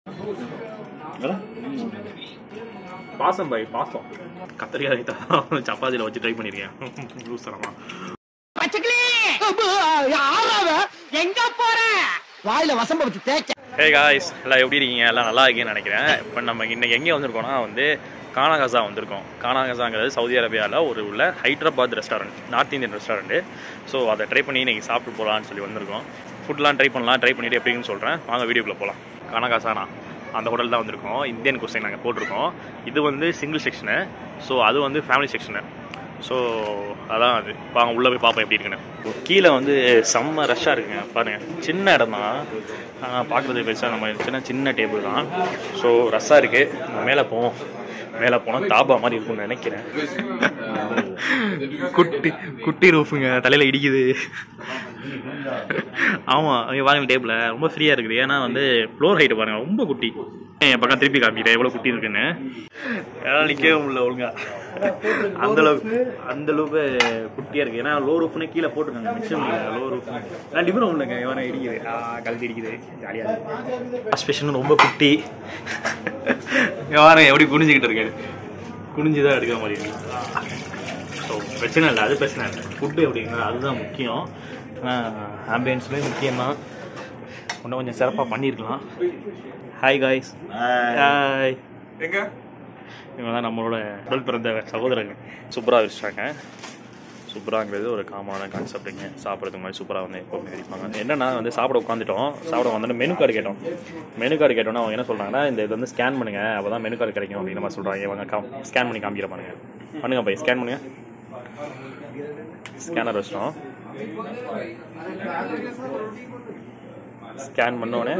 பாசம் பாய் பாசம் கத்திரிக்காய் ரைத்தா சப்பாத்தியில் வச்சு ட்ரை பண்ணியிருக்கேன் லூஸ் தரமா எங்க போற வாயில வசம்ப வச்சு தேய்க்க ஹே காய்ஸ் எல்லாம் எப்படி இருக்கீங்க எல்லாம் நல்லா இருக்கீங்கன்னு நினைக்கிறேன் இப்போ நம்ம இன்னைக்கு எங்கே வந்திருக்கோம்னா வந்து கானாகசா வந்திருக்கோம் கானாகசாங்கிறது சவுதி அரேபியாவில் ஒரு உள்ள Hyderabad restaurant north Indian restaurant so அதை ட்ரை பண்ணி இன்னைக்கு சாப்பிட்டு போகலான்னு சொல்லி வந்திருக்கோம் ஃபுட்லாம் ட்ரை பண்ணலாம் ட்ரை பண்ணிட்டு எப்படின்னு சொல்கிறேன் வாங்க வீடியோக்குள்ளே போகலாம் கானாகசானா அந்த ஹோட்டல் தான் வந்திருக்கோம் இந்தியன் குஸ்டின் நாங்கள் போட்டிருக்கோம் இது வந்து சிங்கிள் செக்ஷனு ஸோ அது வந்து ஃபேமிலி செக்ஷனு ஸோ அதான் அது வாங்க உள்ளே போய் பார்ப்போம் எப்படி இருக்குன்னு கீழே வந்து செம்ம ரஷ்ஷாக இருக்குங்க பாருங்கள் சின்ன இடம் தான் பார்க்குறது பெருசாக நம்ம சின்ன சின்ன டேபிள் தான் ஸோ ரஷ்ஷாக இருக்குது நம்ம மேலே போவோம் மேலே போனால் தாபா மாதிரி இருக்கும்னு நினைக்கிறேன் குட்டி குட்டி ரூஃபுங்க தலையில் இடிக்குது ஆமாம் அங்கே பாருங்க டேபிளில் ரொம்ப ஃப்ரீயாக இருக்குது ஏன்னா வந்து ஃப்ளோர் ஹைட்டு பாருங்க ரொம்ப குட்டி என் பக்கம் திருப்பி காமிக்கிறேன் எவ்வளோ குட்டி இருக்குன்னு என்னால் நிற்கவே முடியல ஒழுங்கா அந்த அளவுக்கு அந்த அளவுக்கு குட்டியாக இருக்குது ஏன்னா லோ ரூஃப்னு கீழே போட்டுருக்காங்க மிச்சம் லோ ரூஃப் நான் டிஃபரும் இல்லைங்க எவனை இடிக்குது ஆ, கழுத்து இடிக்குது ஜாலியாக ஸ்பெஷல் ரொம்ப குட்டி யாரும் எப்படி குனிஞ்சிக்கிட்டு இருக்கேன் குனிஞ்சு தான் எடுக்கிற மாதிரி இருக்கு ஸோ பிரச்சனை இல்லை அது பிரச்சனை இல்லை ஃபுட்டு அப்படிங்கிறது அதுதான் முக்கியம் ஆம்பியன்ஸ்லேயும் முக்கியம்தான் இன்னும் கொஞ்சம் சிறப்பாக பண்ணியிருக்கலாம் ஹாய் காய்ஸ் ஹாய் எங்க இவங்க தான் நம்மளோட உடல் பிறந்த சகோதரங்க சூப்பராக வச்சுட்டாங்க சூப்பராங்கிறது ஒரு காமனான கான்செப்ட்டுங்க சாப்பிட்றதுக்கு மாதிரி சூப்பராக வந்து எப்போவுமே அடிப்பாங்க என்னன்னா வந்து சாப்பிட உட்காந்துட்டோம் சாப்பிட வந்தோடனே மெனு கார்டு கேட்டோம் மெனு கார்டு கேட்டோன்னா அவங்க என்ன சொல்கிறாங்கன்னா இந்த இது வந்து ஸ்கேன் பண்ணுங்க அப்போ தான் மெனு கார்டு கிடைக்கும் அப்படிங்கிற மாதிரி சொல்கிறாங்க இவங்க கா ஸ்கேன் பண்ணி காமிக்கிற பாருங்க பண்ணுங்க பை ஸ்கேன் பண்ணுங்க ஸ்கேனர் வச்சிட்டோம் ஸ்கேன் பண்ணோடனே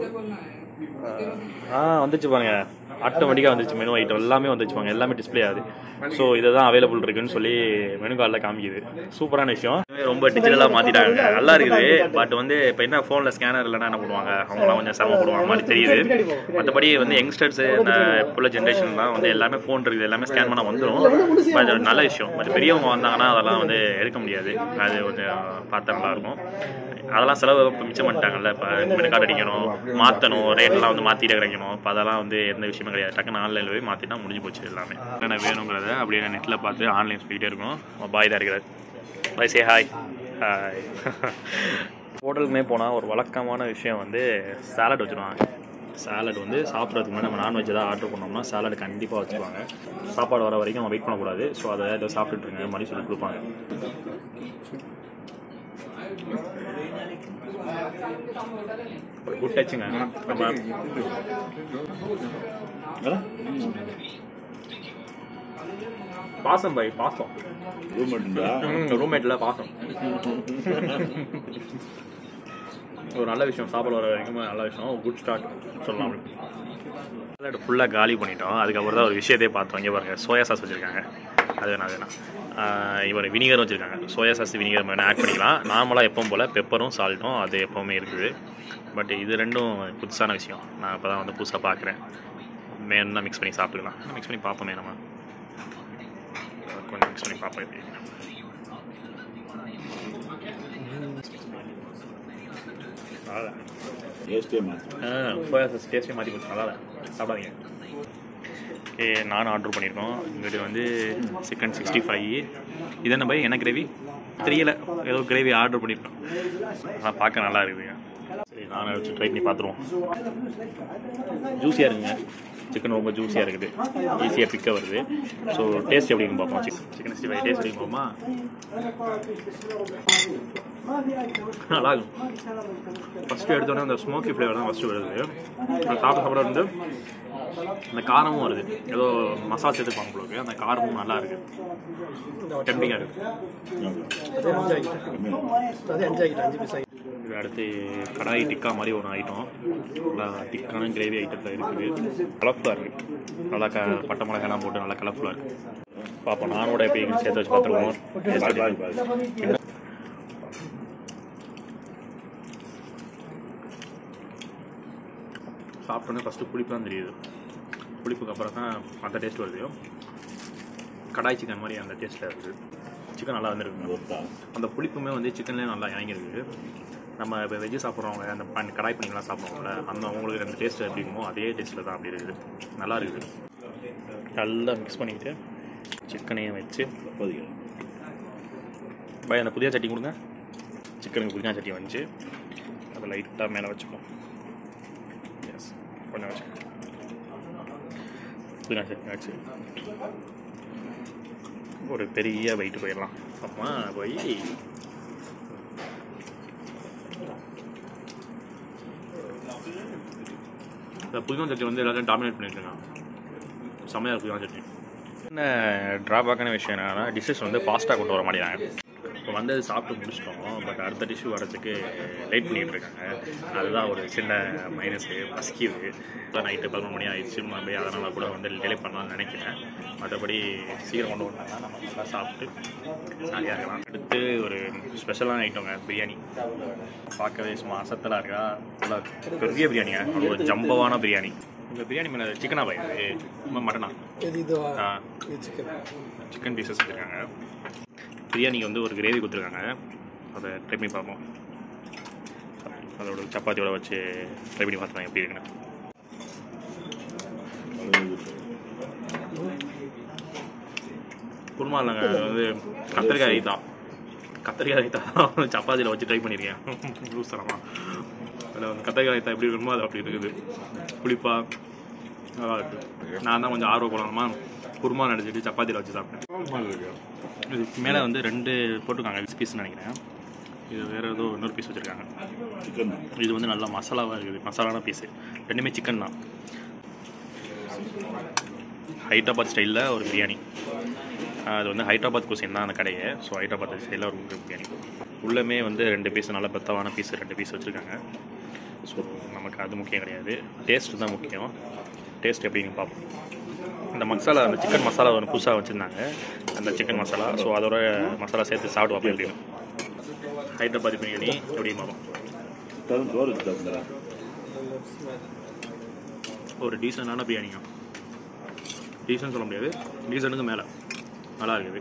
ஆ வந்துச்சு பாருங்க ஆட்டோமேட்டிக்காக வந்துச்சு மெனு ஐட்டம் எல்லாமே வந்துச்சு பாருங்க எல்லாமே டிஸ்ப்ளே ஆகுது ஸோ இதை தான் அவைலபிள் இருக்குன்னு சொல்லி மெனு கார்டில் காமிக்குது சூப்பரான விஷயம் ரொம்ப டிஜிட்டலாக மாற்றிட்டாங்க நல்லா இருக்குது பட் வந்து இப்போ என்ன ஃபோனில் ஸ்கேனர் இல்லைன்னா என்ன பண்ணுவாங்க அவங்களாம் கொஞ்சம் சிரமப்படுவாங்க மாதிரி தெரியுது மற்றபடி வந்து யங்ஸ்டர்ஸ் இந்த இப்போ உள்ள ஜென்ரேஷன்லாம் வந்து எல்லாமே ஃபோன் இருக்குது எல்லாமே ஸ்கேன் பண்ண வந்துடும் பட் அது நல்ல விஷயம் பட் பெரியவங்க வந்தாங்கன்னா அதெல்லாம் வந்து எடுக்க முடியாது அது கொஞ்சம் பார்த்தா நல்லாயிருக்கும் அதெல்லாம் செலவு இப்போ மிச்சம் பண்ணிட்டாங்கல்ல இப்போ மெனு கார்டு அடிக்கணும் மாற்றணும் ரேட்லாம் வந்து மாற்றிட்டு கிடைக்கணும் இப்போ அதெல்லாம் வந்து எந்த விஷயமே கிடையாது டக்குன்னு ஆன்லைனில் போய் மாற்றினா முடிஞ்சு போச்சு எல்லாமே என்ன வேணுங்கிறத அப்படியே நான் நெட்டில் பார்த்து ஆன்லைன் சொல்லிகிட்டே இருக்கும் பாய் தான் இருக்கிறார் பாய் சே ஹாய் ஹாய் ஹோட்டலுக்குமே போனால் ஒரு வழக்கமான விஷயம் வந்து சாலட் வச்சுருவாங்க சாலட் வந்து சாப்பிட்றதுக்கு முன்னாடி நம்ம நான்வெஜ் ஏதாவது ஆர்டர் பண்ணோம்னா சாலட் கண்டிப்பாக வச்சுருவாங்க சாப்பாடு வர வரைக்கும் நம்ம வெயிட் பண்ணக்கூடாது ஸோ அதை ஏதோ சாப்பிட்டுட்டு இருங்க மாதிரி சொல்லி கொடுப்பாங்க குட் டச்சுங்க நம்ம பாசம் பாய் பாசம் ரூம்மேட்டில் பாசம் ஒரு நல்ல விஷயம் சாப்பாடு வர வரைக்கும் நல்ல விஷயம் குட் ஸ்டார்ட் சொல்லலாம் சாலட் ஃபுல்லாக காலி பண்ணிட்டோம் அதுக்கப்புறம் தான் ஒரு விஷயத்தையே பார்த்தோம் இங்கே பாருங்க சோயா சாஸ் வச்சுருக்காங்க அது வேணா அது வேணாம் இவர் வினிகரும் வச்சுருக்காங்க சோயா சாஸ் வினிகர் வேணால் ஆட் பண்ணிக்கலாம் நார்மலாக எப்பவும் போல் பெப்பரும் சால்ட்டும் அது எப்போவுமே இருக்குது பட் இது ரெண்டும் புதுசான விஷயம் நான் இப்போ தான் வந்து புதுசாக பார்க்குறேன் வேணும்னா மிக்ஸ் பண்ணி சாப்பிட்டுக்கலாம் மிக்ஸ் பண்ணி பார்ப்போமே நம்ம கொஞ்சம் மிக்ஸ் பண்ணி பார்ப்போம் எப்படி நல்லா சோயா சாஸ் டேஸ்ட்டே மாற்றி போச்சு நல்லா சாப்பிடாதீங்க ஓகே நானும் ஆர்டர் பண்ணியிருக்கோம் இங்கிட்டு வந்து சிக்கன் சிக்ஸ்டி ஃபைவ் இது என்ன பை என்ன கிரேவி தெரியல ஏதோ கிரேவி ஆர்டர் பண்ணியிருக்கோம் ஆனால் பார்க்க நல்லா இருக்குதுங்க சரி நானும் வச்சு ட்ரை பண்ணி பார்த்துருவோம் ஜூஸியாக இருக்குங்க சிக்கன் ரொம்ப ஜூஸியாக இருக்குது ஈஸியாக பிக்க வருது ஸோ டேஸ்ட் எப்படி இருக்குன்னு பார்ப்போம் சிக்கன் சிக்ஸ்டி ஃபைவ் டேஸ்ட் எப்படி பார்ப்போமா நல்லா இருக்கும் ஃபஸ்ட்டு எடுத்தோடனே அந்த ஸ்மோக்கி ஃப்ளேவர் தான் ஃபஸ்ட்டு வருது அப்புறம் சாப்பிட சாப்பிட வந்து அந்த காரமும் வருது ஏதோ மசாலா சேர்த்துப்பாங்க போல அந்த காரமும் நல்லா இருக்கு டெம்பிங்காக இருக்கு இது அடுத்து கடாய் டிக்கா மாதிரி ஒரு ஐட்டம் நல்லா டிக்கான கிரேவி ஐட்டத்தில் இருக்குது கலர்ஃபுல்லாக இருக்குது நல்லா க பட்டை மிளகாலாம் போட்டு நல்லா கலர்ஃபுல்லாக இருக்குது பார்ப்போம் நானோட எப்படி சேர்த்து வச்சு பார்த்துருவோம் சாப்பிட்டோன்னே ஃபஸ்ட்டு புளிப்பு தான் தெரியுது புளிப்புக்கு அப்புறம் தான் அந்த டேஸ்ட் வருது கடாய் சிக்கன் மாதிரி அந்த டேஸ்ட்டில் இருக்குது சிக்கன் நல்லா வந்துருக்கு அந்த புளிப்புமே வந்து சிக்கன்லேயே நல்லா இறங்கிருக்கு நம்ம இப்போ வெஜ்ஜு சாப்பிட்றவங்க அந்த பன் கடாய் பண்ணிலாம் சாப்பிட்றோம்ல அந்த அவங்களுக்கு ரெண்டு டேஸ்ட் எப்படி இருக்குமோ அதே டேஸ்ட்டில் தான் அப்படி இருக்குது நல்லா இருக்குது நல்லா மிக்ஸ் பண்ணிக்கிட்டு சிக்கனையும் வச்சு பை அந்த புதியா சட்டி கொடுங்க சிக்கனுக்கு புதினா சட்டி வந்துச்சு அதை லைட்டாக மேலே வச்சுப்போம் எஸ் கொஞ்சம் வச்சு புதினா சட்னி வச்சு ஒரு பெரிய வெயிட் போயிடலாம் அப்புறமா போய் இந்த புதினா சட்னி வந்து எல்லாத்தையும் டாமினேட் பண்ணிட்டுருக்கான் செம்மையாக புதினா சட்னி என்ன ட்ராபேக்கான விஷயம் என்னன்னா டிஷ்ஷஸ் வந்து ஃபாஸ்ட்டாக கொண்டு வர மாட்டேங்கிறாங்க இப்போ வந்து சாப்பிட்டு முடிச்சிட்டோம் பட் அடுத்த டிஷ்ஷு வரதுக்கு வெயிட் பண்ணிட்டு இருக்காங்க அதுதான் ஒரு சின்ன மைனஸு பசிக்குது இப்போ நைட்டு பதினொரு மணி ஆயிடுச்சு மறுபடியும் அதனால் கூட வந்து டிலே பண்ணலாம்னு நினைக்கிறேன் மற்றபடி சீக்கிரம் கொண்டு வந்தாங்கன்னா நம்ம நல்லா சாப்பிட்டு ஜாலியாக இருக்கலாம் அடுத்து ஒரு ஸ்பெஷலான ஐட்டங்க பிரியாணி பார்க்கவே சும்மா அசத்தலாக இருக்கா நல்லா பெரிய பிரியாணிங்க அது ஒரு ஜம்பவான பிரியாணி இந்த பிரியாணி மேலே சிக்கனா பயிர் ரொம்ப மட்டனா இது இதுவா ஆ இது சிக்கன் சிக்கன் பீசஸ் வச்சுருக்காங்க பிரியாணிக்கு வந்து ஒரு கிரேவி கொடுத்துருக்காங்க அதை ட்ரை பண்ணி பார்ப்போம் அதோட சப்பாத்தியோட வச்சு ட்ரை பண்ணி பார்த்துக்கலாம் எப்படி இருக்குன்னு குருமா இல்லைங்க அது வந்து கத்திரிக்காய் ரைத்தா கத்திரிக்காய் ரைத்தா வந்து சப்பாத்தியில் வச்சு ட்ரை பண்ணியிருக்கேன் லூஸ் தரமாக அதில் வந்து கத்திரிக்காய் ரைத்தா எப்படி இருக்குமோ அது அப்படி இருக்குது புளிப்பாக நல்லா இருக்குது நான் தான் கொஞ்சம் ஆர்வ குழம்பமா குருமா நடிச்சிட்டு சப்பாத்தியில் வச்சு சாப்பிட்டேன் இது மேலே வந்து ரெண்டு போட்டிருக்காங்க எக்ஸ் பீஸ்னு நினைக்கிறேன் இது வேறு ஏதோ இன்னொரு பீஸ் வச்சுருக்காங்க இது வந்து நல்லா மசாலாவாக இருக்குது மசாலான பீஸு ரெண்டுமே சிக்கன் தான் ஹைதராபாத் ஸ்டைலில் ஒரு பிரியாணி அது வந்து ஹைதராபாத் குசின் தான் அந்த கடையை ஸோ ஹைதராபாத் ஸ்டைலில் ஒரு பிரியாணி உள்ளமே வந்து ரெண்டு பீஸ் நல்ல பெத்தவான பீஸ் ரெண்டு பீஸ் வச்சுருக்காங்க ஸோ நமக்கு அது முக்கியம் கிடையாது டேஸ்ட் தான் முக்கியம் டேஸ்ட் எப்படின்னு பார்ப்போம் இந்த மசாலா அந்த சிக்கன் மசாலா ஒன்று புதுசாக வச்சுருந்தாங்க அந்த சிக்கன் மசாலா ஸோ அதோட மசாலா சேர்த்து சாப்பிடுவோம் எப்படின்னு ஹைதராபாத் பிரியாணி எப்படி மாறும் ஒரு டீசெண்டான பிரியாணிங்க டீசன்ட் சொல்ல முடியாது டீசனுக்கு மேலே நல்லா இருக்குது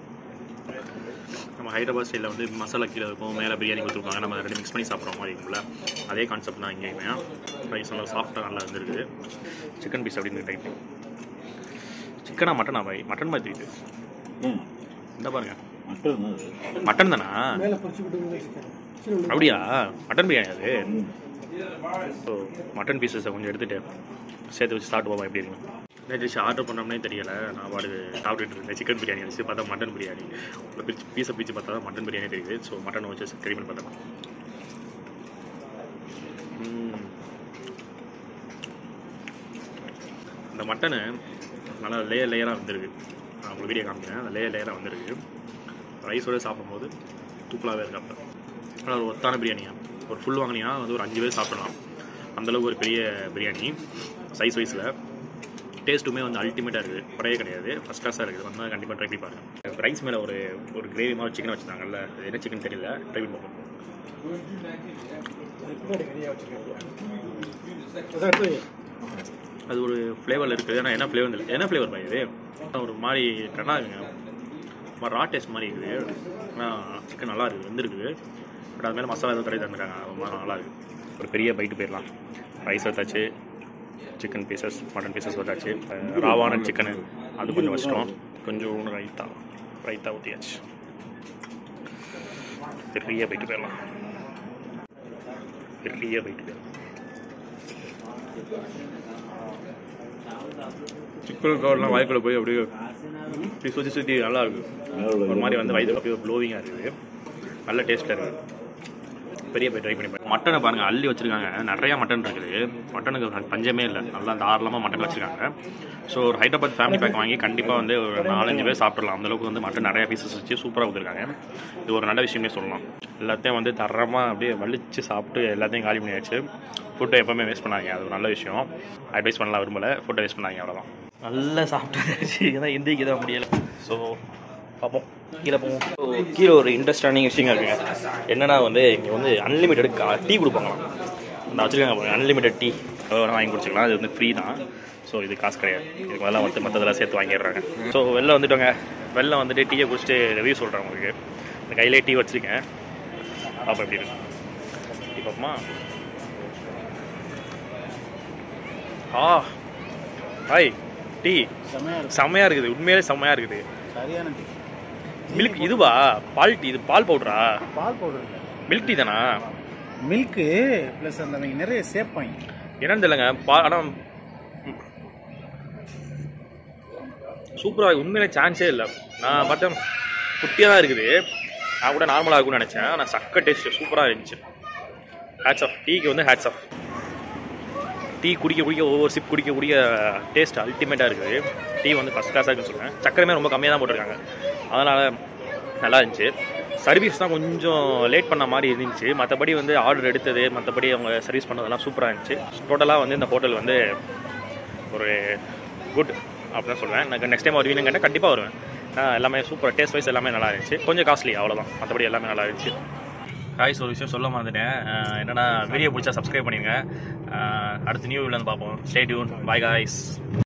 நம்ம ஹைதராபாத் ஸ்டைலில் வந்து மசாலா கீழே இருக்கும் மேலே பிரியாணி கொடுத்துருப்பாங்க நம்ம ரெண்டு மிக்ஸ் பண்ணி சாப்பிட்ற மாதிரி இருக்கும்ல அதே கான்செப்ட் தான் இங்கேயுமே ரைஸ் நல்லா சாஃப்டாக நல்லா இருந்திருக்குது சிக்கன் பீஸ் அப்படின்னு டைப் சிக்கனா மட்டனா பாய் மட்டன் மாதிரி தெரியுது இந்த பாருங்க மட்டன் தானா மேலே பொரிச்சு விட்டு சிக்கன் சரி உள்ள அப்படியா மட்டன் பிரியாணி அது ஸோ மட்டன் பீசஸை கொஞ்சம் எடுத்துகிட்டு சேர்த்து வச்சு சாப்பிட்டு போவோம் எப்படி இருக்கும் என்ன டிஷ் ஆர்டர் பண்ணோம்னே தெரியல நான் பாடு சாப்பிட்டுட்டு இருந்தேன் சிக்கன் பிரியாணி வச்சு பார்த்தா மட்டன் பிரியாணி உள்ள பிரிச்சு பீஸை பிரித்து பார்த்தா தான் மட்டன் பிரியாணி தெரியுது ஸோ மட்டன் வச்சு ட்ரை பண்ணி பார்த்தேன் ம். அந்த மட்டனு நல்லா லேயர் லேயராக வந்திருக்கு நான் உங்களுக்கு வீடியோ காமிக்கிறேன் அந்த லேயர் லேயராக வந்திருக்கு ரைஸோட சாப்பிடும்போது தூக்கலாகவே இருக்காப்ப ஆனால் ஒரு ஒத்தான பிரியாணியா ஒரு ஃபுல் வாங்கினீங்கன்னா வந்து ஒரு அஞ்சு பேர் சாப்பிடலாம் அந்தளவுக்கு ஒரு பெரிய பிரியாணி சைஸ் வைஸில் டேஸ்ட்டுமே வந்து அல்டிமேட்டாக இருக்குது குறையே கிடையாது ஃபஸ்ட் கிளாஸாக இருக்குது வந்தால் கண்டிப்பாக ட்ரை பண்ணி பாருங்கள் ரைஸ் மேலே ஒரு ஒரு கிரேவி மாதிரி சிக்கன் வச்சுருந்தாங்கல்ல அது என்ன சிக்கன் தெரியல ட்ரை பண்ணி பார்ப்போம் பின்னாடி கறியா வச்சிருக்காங்க அதான் எடுத்து வை. அது ஒரு ஃப்ளேவரில் இருக்குது ஆனால் என்ன ஃப்ளேவர் இல்லை என்ன ஃப்ளேவர் பாய் இது ஒரு மாதிரி நல்லா இருக்குங்க ஒரு ரா டேஸ்ட் மாதிரி இருக்குது ஆனால் சிக்கன் நல்லா இருக்குது வெந்திருக்குது பட் அது மேலே மசாலா எதுவும் தடவி தந்துருக்காங்க ரொம்ப நல்லா இருக்குது ஒரு பெரிய பைட்டு போயிடலாம் ரைஸ் வச்சாச்சு சிக்கன் பீசஸ் மட்டன் பீசஸ் வச்சாச்சு அஹ் ராவான சிக்கனு அது கொஞ்சம் வச்சிட்டோம் கொஞ்சம் ரைத்தா ரைத்தா ஊற்றியாச்சு பெரிய பைட்டு போயிடலாம் பெரிய பைட்டு போயிடலாம் சிக்கன் கவர்லாம் வாய்க்குள்ள போய் அப்படியே இப்படி சுற்றி சுற்றி நல்லா இருக்கு ஒரு மாதிரி வந்து வயிற்று அப்படியே ப்ளோவிங்காக இருக்குது நல்ல டேஸ்ட்டாக இருக்குது பெரிய போய் ட்ரை பண்ணி பாருங்க மட்டனை பாருங்கள் அள்ளி வச்சுருக்காங்க நிறையா மட்டன் இருக்குது மட்டனுக்கு பஞ்சமே இல்லை நல்லா தாராளமாக மட்டன் வச்சுருக்காங்க ஸோ ஒரு ஹைதராபாத் ஃபேமிலி பேக் வாங்கி கண்டிப்பாக வந்து ஒரு நாலஞ்சு பேர் சாப்பிடலாம் அந்தளவுக்கு வந்து மட்டன் நிறையா பீசஸ் வச்சு சூப்பராக கொடுத்துருக்காங்க இது ஒரு நல்ல விஷயமே சொல்லலாம் எல்லாத்தையும் வந்து தரமாக அப்படியே வலிச்சு சாப்பிட்டு எல்லாத்தையும் காலி பண்ணியாச்சு ஃபுட்டை எப்போவுமே வேஸ்ட் பண்ணாங்க அது ஒரு நல்ல விஷயம் அட்வைஸ் பண்ணலாம் விரும்பல ஃபுட்டை வேஸ்ட் பண்ணாங்க அவ்வளோதான் நல்லா சாப்பிட்டாச்சு ஏன்னா இந்திக்கு தான் முடியலை ஸோ பார்ப்போம் கீழே போவோம் ஸோ கீழே ஒரு இன்ட்ரெஸ்டான விஷயம் இருக்குங்க என்னன்னா வந்து இங்கே வந்து அன்லிமிட்டெட் டீ கொடுப்பாங்களாம் அந்த வச்சுருக்காங்க அன்லிமிட்டெட் டீ வேணால் வாங்கி குடிச்சிக்கலாம் இது வந்து ஃப்ரீ தான் ஸோ இது காசு கிடையாது இதுக்கு மேலே வந்து மற்றதெல்லாம் சேர்த்து வாங்கிடுறாங்க ஸோ வெளில வந்துட்டோங்க வெளில வந்துட்டு டீயை குடிச்சிட்டு ரிவ்யூ சொல்கிறேன் உங்களுக்கு இந்த கையிலே டீ வச்சுருக்கேன் அப்போ எப்படி இருக்கு டீ பார்ப்போமா ஆ ஹாய் டீ செமையா இருக்கு செம்மையா இருக்குது உண்மையிலே செம்மையா இருக்குது சரியான டீ மில்க் இதுவா பால் டீ இது பால் பவுடரா பால் பவுடர் இல்லை மில்க் டீ தானா மில்க்கு ப்ளஸ் அந்த அவங்க நிறைய சேர்ப்பாங்க என்னன்னு தெரியலங்க பா ஆனால் சூப்பராக உண்மையிலே சான்ஸே இல்லை நான் பார்த்தேன் குட்டியாக தான் இருக்குது நான் கூட நார்மலாக இருக்கும்னு நினச்சேன் ஆனால் சக்க டேஸ்ட் சூப்பராக இருந்துச்சு ஹேட்ஸ் ஆஃப் டீக்கு வந்து ஹேட்ஸ் ஆஃப் டீ குடிக்க குடிக்க ஒவ்வொரு சிப் குடிக்க குடிக்க டேஸ்ட் அல்டிமேட்டாக இருக்குது டீ வந்து ஃபஸ்ட் கிளாஸாக இருக்குன்னு சொல்லுவேன் சக்கரமே ரொம்ப கம்மியாக தான் போட்டிருக்காங்க அதனால் நல்லா இருந்துச்சு சர்வீஸ் தான் கொஞ்சம் லேட் பண்ண மாதிரி இருந்துச்சு மற்றபடி வந்து ஆர்டர் எடுத்தது மற்றபடி அவங்க சர்வீஸ் பண்ணதெல்லாம் சூப்பராக இருந்துச்சு டோட்டலாக வந்து இந்த ஹோட்டல் வந்து ஒரு குட் அப்படின்னு சொல்லுவேன் எனக்கு நெக்ஸ்ட் டைம் வருவீங்கன்னு கேட்டால் கண்டிப்பாக வருவேன் ஆஹ் எல்லாமே சூப்பர் டேஸ்ட் வைஸ் எல்லாமே நல்லா இருந்துச்சு கொஞ்சம் காஸ்ட்லி அவ்வளோதான் மற்றபடி எல்லாமே நல்லா இருந்துச்சு காய்ஸ் ஒரு விஷயம் சொல்ல மறந்துட்டேன் ஆஹ் என்னன்னா வீடியோ பிடிச்சா சப்ஸ்கிரைப் பண்ணிடுங்க ஆஹ் அடுத்த நியூ வந்து பார்ப்போம் ஸ்டே டியூன் பாய் காய்ஸ்